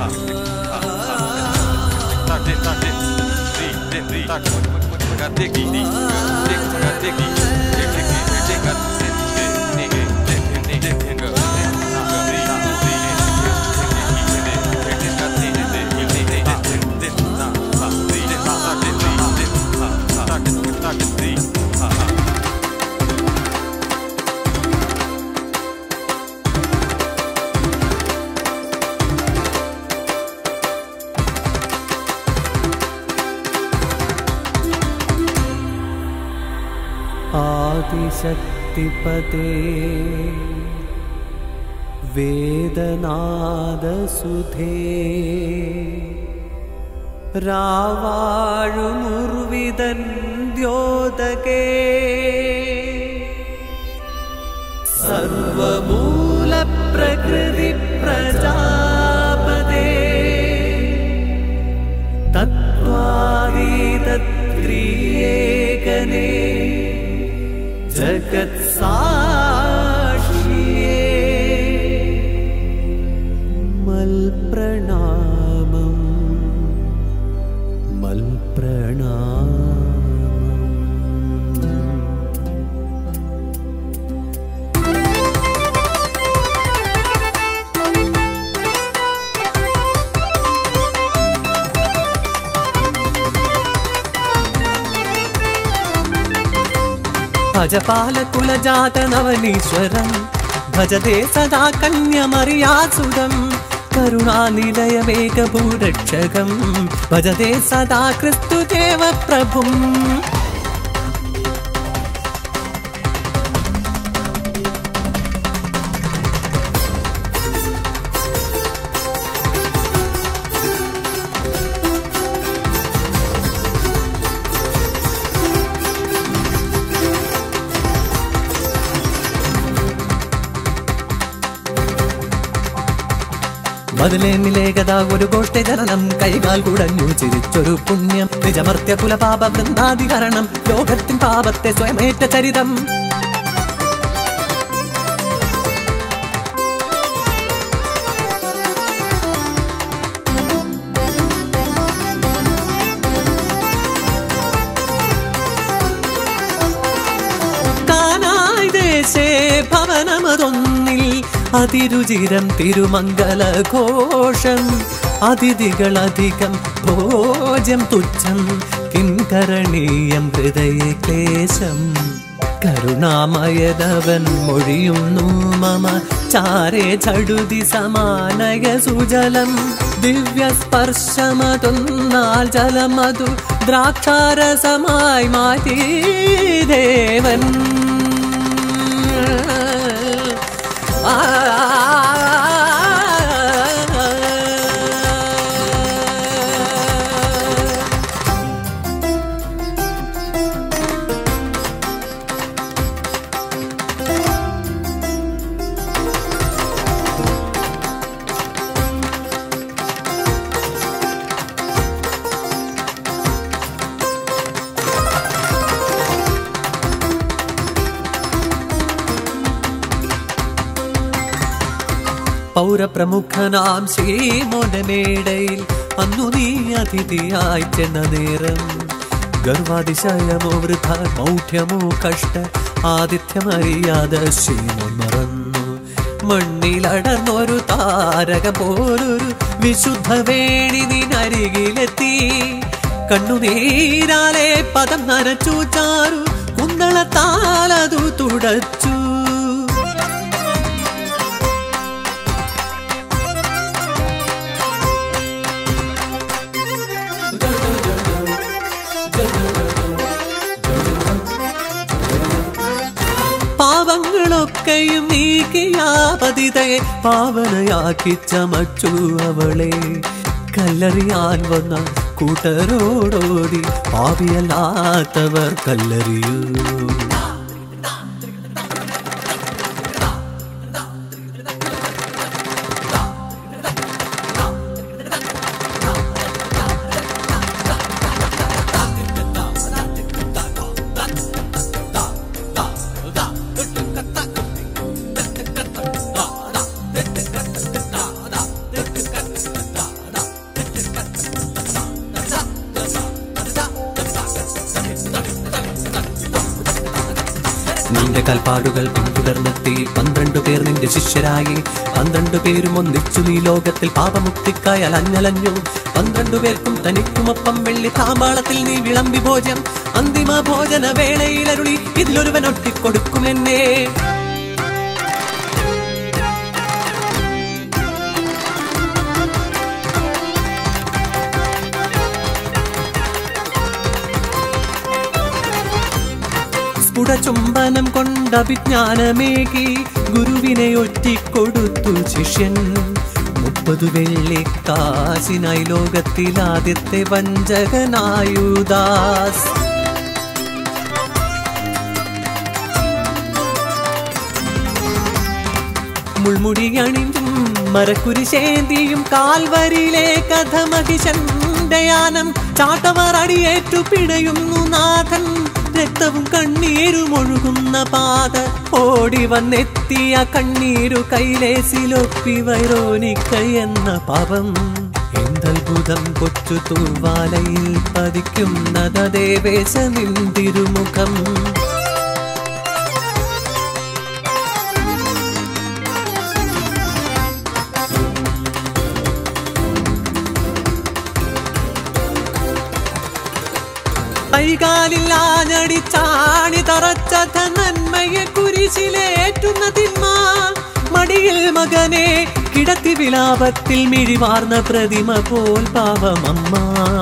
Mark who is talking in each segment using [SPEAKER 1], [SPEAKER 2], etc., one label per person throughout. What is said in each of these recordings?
[SPEAKER 1] ആദിശക്തിപതേ വേദനാദസുധേ രാവാഴുമുർവിതൻ ദ്യോതകേ സർവമൂലപ്രകൃതി പ്രജാപതേ തത്വാദീതത്രിയേകനേ ജഗത്സാക്ഷിയേ മൽപ്രണാമം മൽപ്രണാമം ഭജപാലകുലജാത നവനീശ്വരം ഭജതേ സദാ കന്യമറിയാസുതം കരുണാനിലയമേകഭൂരക്ഷകം ഭജതേ സദാ ക്രിസ്തുദേവ പ്രഭും മതിലേനിലേകത ഒരു ഗോഷ്ഠജനനം കൈകാൽ കുടഞ്ഞു ചിരിച്ചൊരു പുണ്യം നിജമർത്യ കുലപാപ വൃന്ദാധികരണം ലോകത്തിൻ പാപത്തെ സ്വയമേറ്റ ചരിതം കാനായി ദേശേ ഭവനമതൊന്നിൽ അതിരുചിരം തിരുമംഗല ഘോഷം അതിഥികളധികം ഭോജ്യം തുച്ഛം കിംകരണീയം ഹൃദയ ക്ലേശം കരുണാമയതവൻ മൊഴിയുന്നു മമ ചാരേ ചടുതി സമാനയ സുജലം ദിവ്യസ്പർശമതൊന്നാൽ ജലമതു ദ്രാക്ഷാരസമായി മാറ്റി ദേവൻ ആ പൗരപ്രമുഖനാം ശ്രീമോനമേടയിൽ അന്നു നീ അതിഥിയായി ചെന്ന നേരം ഗർവാതിശയമോ വൃഥ മൗഢ്യമോ കഷ്ട ആതിഥ്യമറിയാതെ ശ്രീമോൻ മറന്നു മണ്ണിലടർന്നൊരു താരക പോലൊരു വിശുദ്ധ വേണി നിനരികിലെത്തി കണ്ണുനീരാലെ പദം നനച്ചു ചാരു കുന്തളത്താലതു തുടച്ചു പാവങ്ങളൊക്കെയും നീക്കിയാ പതിതയെ പാവനയാക്കി ചമച്ചു അവളെ കല്ലെറിയാൻ വന്ന കൂട്ടരോടോടി പാവിയല്ലാത്തവർ കല്ലെറിയൂ നിന്റെ കൽപ്പാടുകൾ പിന്തുടർന്നെത്തി പന്ത്രണ്ടു പേർ നിന്റെ ശിഷ്യരായി പന്ത്രണ്ടു പേരും ഒന്നിച്ചു നീ ലോകത്തിൽ പാപമുക്തിക്കായി അലഞ്ഞലഞ്ഞു പന്ത്രണ്ടു പേർക്കും തനിക്കുമൊപ്പം വെള്ളി താമ്പാളത്തിൽ നീ വിളമ്പി ഭോജനം അന്തിമ ഭോജന വേളയിലരുളി ഇതിലൊരുവൻ ഒട്ടിക്കൊടുക്കുമെന്നേ സ്ഫുടചുംബനം കൊണ്ട് അഭിജ്ഞാനമേകി ഗുരുവിനെ ഒറ്റിക്കൊടുത്തു ശിഷ്യൻ മുപ്പതു വെള്ളിക്കാശിനായി ലോകത്തിൽ ആദ്യത്തെ വഞ്ചകനായുദാസ് മുൾമുടി അണിഞ്ഞും മരക്കുരിശേന്തിയും കാൽവരിയിലെ കഥ മഹിഷന്തയാനം ചാട്ടവർ അടിയേറ്റു പിടയുന്നു നാഥൻ രക്തവും കണ്ണീരും ഒഴുകുന്ന പാത ഓടി വന്നെത്തിയ കണ്ണീരു കൈലേസിലൊപ്പി വൈരോനിക്ക എന്ന പാപം എന്തത്ഭുതം കൊച്ചു തൂവാലയിൽ പതിക്കുന്നത ദേവേശ നിന്തിരുമുഖം കൈകാലില്ലാഞ്ഞടിച്ചാണി തറച്ച നന്മയെ കുരിശിലേറ്റുന്ന തിന്മ മടിയിൽ മകനെ കിടത്തി വിലാപത്തിൽ മിഴിവാർന്ന പ്രതിമ പോൽ പാപമമ്മ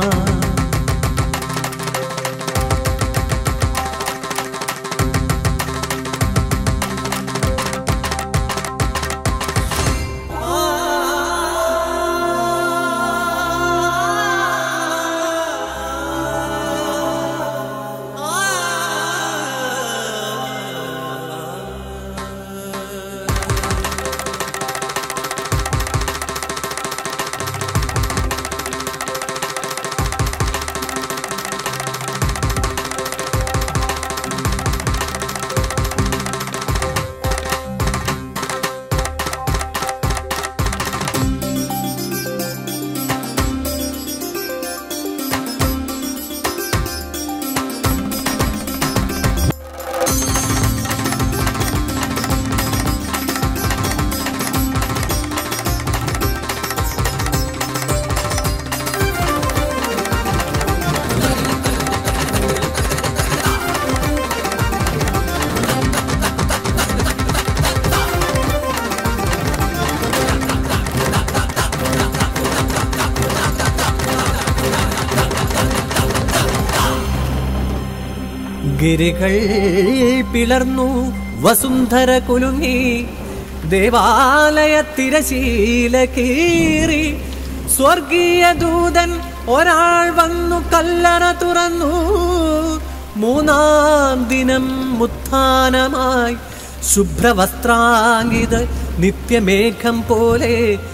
[SPEAKER 1] ഗിരികൾ പിളർന്നു വസുന്ധര കുലുങ്ങി ദേവാലയ തിരശീല കീറി സ്വർഗീയ ദൂതൻ ഒരാൾ വന്നു കല്ലറ തുറന്നു മൂന്നാം ദിനം മുത്ഥാനമായി ശുഭ്രവസ്ത്രാങ്കിത നിത്യമേഘം പോലെ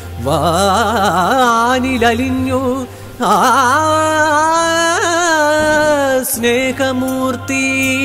[SPEAKER 1] വാനിലലിഞ്ഞു ആ സ്നേഹമൂർത്തി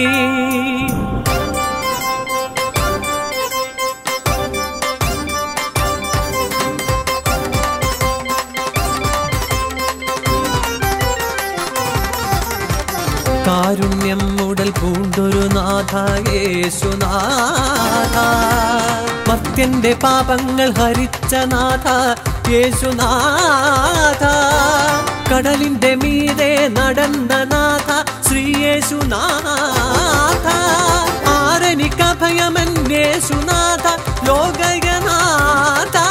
[SPEAKER 1] കാരുണ്യം ഉടൽ പൂണ്ടൊരു നാഥ യേശുനാഥ മർത്യന്റെ പാപങ്ങൾ ഹരിച്ച നാഥ യേശുനാഥ കടലിന്റെ മീതെ നടന്ന നാഥ ശ്രീ യേശുനാഥ ആരനിക്കഭയമൻ യേശുനാഥ ലോകനാഥ